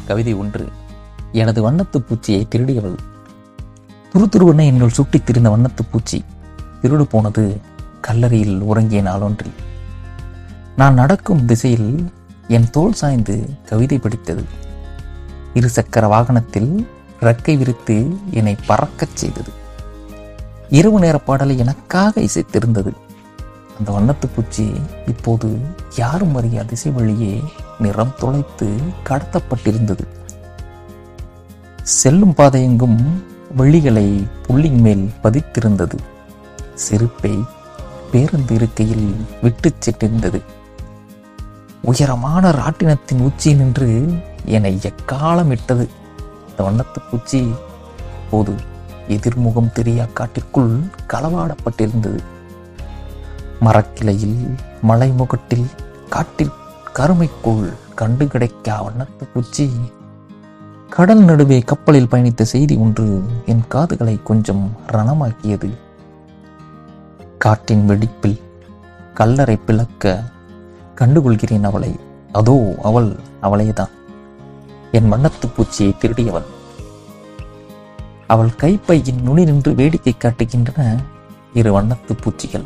கவிதை ஒன்று எனது வண்ணத்து பூச்சியை திருடியவள் துருதுருவென என்னுள் சுட்டித் திரிந்த வண்ணத்து பூச்சி திருடு போனது கல்லறையில் உறங்கிய நாளொன்றில் நான் நடக்கும் திசையில் என் தோள் சாய்ந்து கவிதை படித்தது இருசக்கர வாகனத்தில் ரெக்கை விரித்து என்னை பறக்கச் செய்தது இரவு நேர பாடலை எனக்காக இசைத்திருந்தது அந்த வண்ணத்து பூச்சி இப்போது யாரும் அறியா திசை வழியே நிறம் தொலைத்து கடத்தப்பட்டிருந்தது செல்லும் பாதையெங்கும் வெள்ளிகளை புள்ளின் மேல் பதித்திருந்தது செருப்பை பேருந்து இருக்கையில் விட்டுச் சென்றிருந்தது உயரமான ராட்டினத்தின் உச்சி நின்று என்னை எக்காலம் இட்டது இந்த வண்ணத்து பூச்சி போது எதிர்முகம் தெரியா காட்டிற்குள் களவாடப்பட்டிருந்தது மரக்கிளையில் மலைமுகட்டில் காட்டில் கருமைக்குள் கண்டு கிடைக்கா வண்ணத்து பூச்சி கடல் நடுவே கப்பலில் பயணித்த செய்தி ஒன்று என் காதுகளை கொஞ்சம் ரணமாக்கியது காற்றின் வெடிப்பில் கல்லறை பிளக்க கண்டுகொள்கிறேன் அவளை அதோ அவள் அவளேதான் என் வண்ணத்து பூச்சியை திருடியவள் அவள் கைப்பையின் நுனி நின்று வேடிக்கை காட்டுகின்றன இரு வண்ணத்து பூச்சிகள்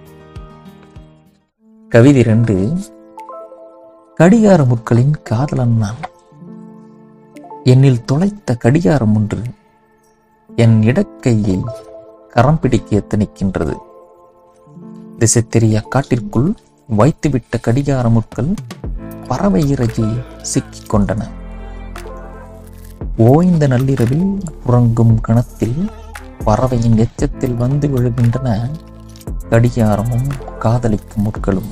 கவிதை ரெண்டு கடிகார முற்களின் காதலன் நான் என்னில் தொலைத்த கடிகாரம் ஒன்று என் இடக்கையை கரம் பிடிக்க எத்தனிக்கின்றது திசை தெரிய காட்டிற்குள் வைத்துவிட்ட கடிகார முட்கள் பறவை இறகி சிக்கிக் கொண்டன ஓய்ந்த நள்ளிரவில் உறங்கும் கணத்தில் பறவையின் எச்சத்தில் வந்து விழுகின்றன கடிகாரமும் காதலிக்கும் முட்களும்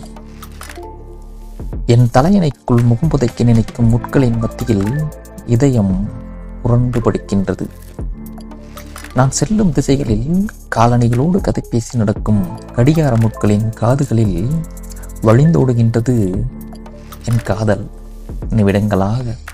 என் தலையணைக்குள் முகம்புதைக்க நினைக்கும் முட்களின் மத்தியில் இதயம் புரண்டு படுக்கின்றது நான் செல்லும் திசைகளில் காலணிகளோடு கதை பேசி நடக்கும் கடிகார முட்களின் காதுகளில் வழிந்தோடுகின்றது என் காதல் நிமிடங்களாக